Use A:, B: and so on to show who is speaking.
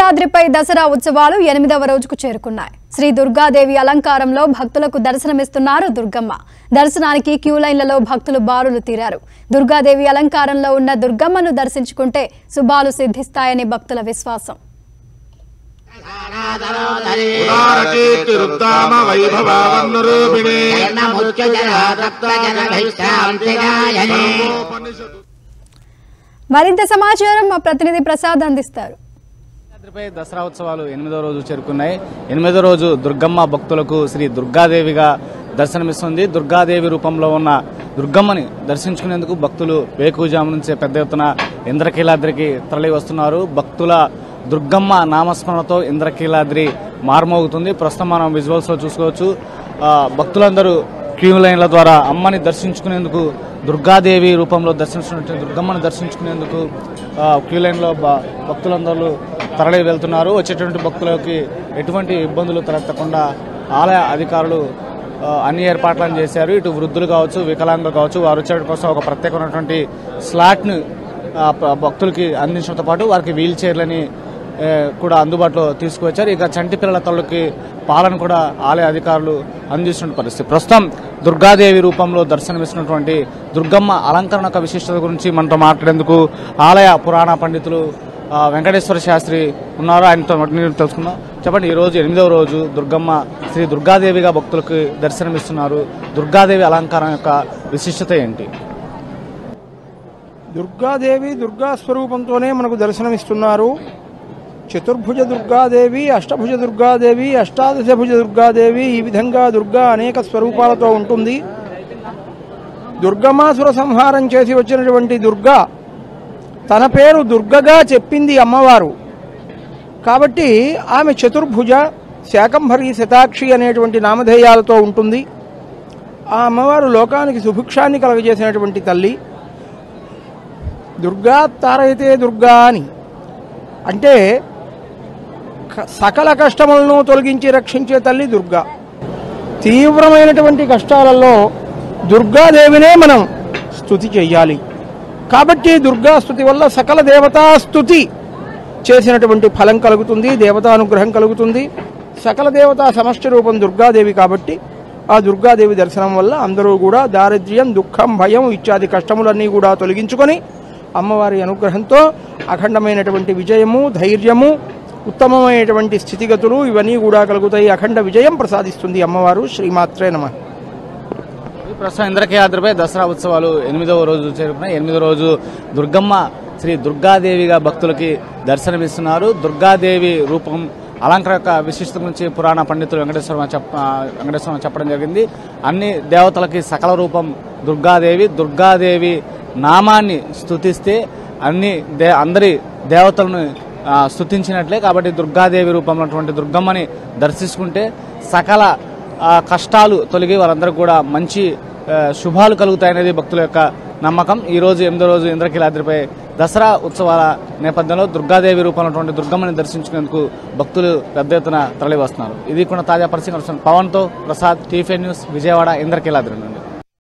A: ఇంద్రకీలాద్రిపై దసరా ఉత్సవాలు ఎనిమిదవ రోజుకు చేరుకున్నాయి శ్రీ దుర్గాదేవి అలంకారంలో భక్తులకు దర్శనమిస్తున్నారు దుర్గమ్మ దర్శనానికి క్యూ లైన్లలో భక్తులు బారులు తీరారు దుర్గాదేవి అలంకారంలో ఉన్న దుర్గమ్మను దర్శించుకుంటే శుభాలు సిద్ధిస్తాయని భక్తుల విశ్వాసం
B: పురారకీర్తిరుద్దామ వైభవావన్నరూపిణి
A: మరింత సమాచారం మా ప్రతినిధి ప్రసాద్ అందిస్తారు
C: శివరాత్రిపై దసరా ఉత్సవాలు ఎనిమిదో రోజు చేరుకున్నాయి ఎనిమిదో రోజు దుర్గమ్మ భక్తులకు శ్రీ దుర్గాదేవిగా దర్శనమిస్తుంది దుర్గాదేవి రూపంలో ఉన్న దుర్గమ్మని దర్శించుకునేందుకు భక్తులు వేకుజాము నుంచే పెద్ద ఎత్తున ఇంద్రకీలాద్రికి తరలి వస్తున్నారు భక్తుల దుర్గమ్మ నామస్మరణతో ఇంద్రకీలాద్రి మార్మోగుతుంది ప్రస్తుతం మనం విజువల్స్ లో చూసుకోవచ్చు ఆ, భక్తులందరూ క్యూ లైన్ల ద్వారా అమ్మని దర్శించుకునేందుకు దుర్గాదేవి రూపంలో దర్శించుకున్నట్టు దుర్గమ్మని దర్శించుకునేందుకు ఆ, క్యూ లైన్లో భ- భక్తులందరూ తరలి వెళ్తున్నారు వచ్చేటువంటి భక్తులకి ఎటువంటి ఇబ్బందులు తలెత్తకుండా ఆలయ అధికారులు ఆ, అన్ని ఏర్పాట్లను చేశారు ఇటు వృద్ధులు కావచ్చు వికలాంగులు కావచ్చు వారు వచ్చేటి కోసం ఒక ప్రత్యేకమైనటువంటి స్లాట్ను ఆ, ప- భక్తులకి అందించడంతో పాటు వారికి వీల్ చైర్లని ఏ, కూడా అందుబాటులో తీసుకువచ్చారు ఇక చంటి పిల్లల తల్లుకి పాలన కూడా ఆలయ అధికారులు అందిస్తున్న పరిస్థితి ప్రస్తుతం దుర్గాదేవి రూపంలో దర్శనమిస్తున్నటువంటి దుర్గమ్మ అలంకరణ యొక్క విశిష్టత గురించి మనతో మాట్లాడేందుకు ఆలయ పురాణ పండితులు ఆ, వెంకటేశ్వర శాస్త్రి ఉన్నారు ఆయనతో నేను తెలుసుకుందాం చెప్పండి ఈ రోజు ఎనిమిదవ రోజు దుర్గమ్మ శ్రీ దుర్గాదేవిగా భక్తులకు దర్శనమిస్తున్నారు దుర్గాదేవి అలంకారం యొక్క విశిష్టత ఏంటి
D: దుర్గాదేవి దుర్గా స్వరూపంతోనే మనకు దర్శనమిస్తున్నారు చతుర్భుజ దుర్గాదేవి అష్టభుజ దుర్గాదేవి అష్టాదశ భుజ దుర్గాదేవి ఈ విధంగా దుర్గా అనేక స్వరూపాలతో ఉంటుంది దుర్గమాసుర సంహారం చేసి వచ్చినటువంటి దుర్గా తన పేరు దుర్గగా చెప్పింది అమ్మవారు కాబట్టి ఆమె చతుర్భుజ శాకంభరి శతాక్షి అనేటువంటి నామధేయాలతో ఉంటుంది ఆ అమ్మవారు లోకానికి సుభిక్షాన్ని కలగజేసినటువంటి తల్లి దుర్గా తారైతే దుర్గా అని అంటే క- సకల కష్టములను తొలగించి రక్షించే తల్లి దుర్గా తీవ్రమైనటువంటి కష్టాలలో దుర్గాదేవినే మనం స్తుతి చెయ్యాలి కాబట్టి దుర్గా స్తుతి వల్ల సకల దేవతా స్తుతి చేసినటువంటి ఫలం కలుగుతుంది దేవతానుగ్రహం కలుగుతుంది సకల దేవతా సమష్టి రూపం దుర్గాదేవి కాబట్టి ఆ దుర్గాదేవి దర్శనం వల్ల అందరూ కూడా దారిద్ర్యం దుఃఖం భయం ఇత్యాది కష్టములన్నీ కూడా తొలగించుకొని అమ్మవారి అనుగ్రహంతో అఖండమైనటువంటి విజయము ధైర్యము ఉత్తమమైనటువంటి స్థితిగతులు ఇవన్నీ కూడా కలుగుతాయి అఖండ విజయం ప్రసాదిస్తుంది అమ్మవారు శ్రీమాత్రే నమః
C: ఈ ప్రస్తుతం ఇంద్రకీలాద్రిపై దసరా ఉత్సవాలు ఎనిమిదవ రోజు చేరుకున్నాయి ఎనిమిదవ రోజు దుర్గమ్మ శ్రీ దుర్గాదేవిగా భక్తులకి దర్శనమిస్తున్నారు దుర్గాదేవి రూపం అలంకరణ యొక్క విశిష్టత గురించి పురాణ పండితులు వెంకటేశ్వర చెప్ప ఆ, వెంకటేశ్వర చెప్పడం జరిగింది అన్ని దేవతలకి సకల రూపం దుర్గాదేవి దుర్గాదేవి నామాన్ని స్తుతిస్తే అన్ని దే అందరి దేవతలను ఆ, స్తుతించినట్లే కాబట్టి దుర్గాదేవి రూపంలో ఉన్నటువంటి దుర్గమ్మని దర్శించుకుంటే సకల ఆ కష్టాలు తొలగి వారందరూ కూడా మంచి ఆ, శుభాలు కలుగుతాయనేది భక్తుల యొక్క నమ్మకం ఈ రోజు ఎనిమిదో రోజు ఇంద్రకీలాద్రిపై దసరా ఉత్సవాల నేపథ్యంలో దుర్గాదేవి రూపంలో ఉన్నటువంటి దుర్గమ్మని దర్శించుకునేందుకు భక్తులు పెద్ద ఎత్తున తరలి వస్తున్నారు ఇది కూడా తాజా పరిస్థితి పవన్తో ప్రసాద్ టీఫీ న్యూస్ విజయవాడ ఇంద్రకీలాద్రి నుండి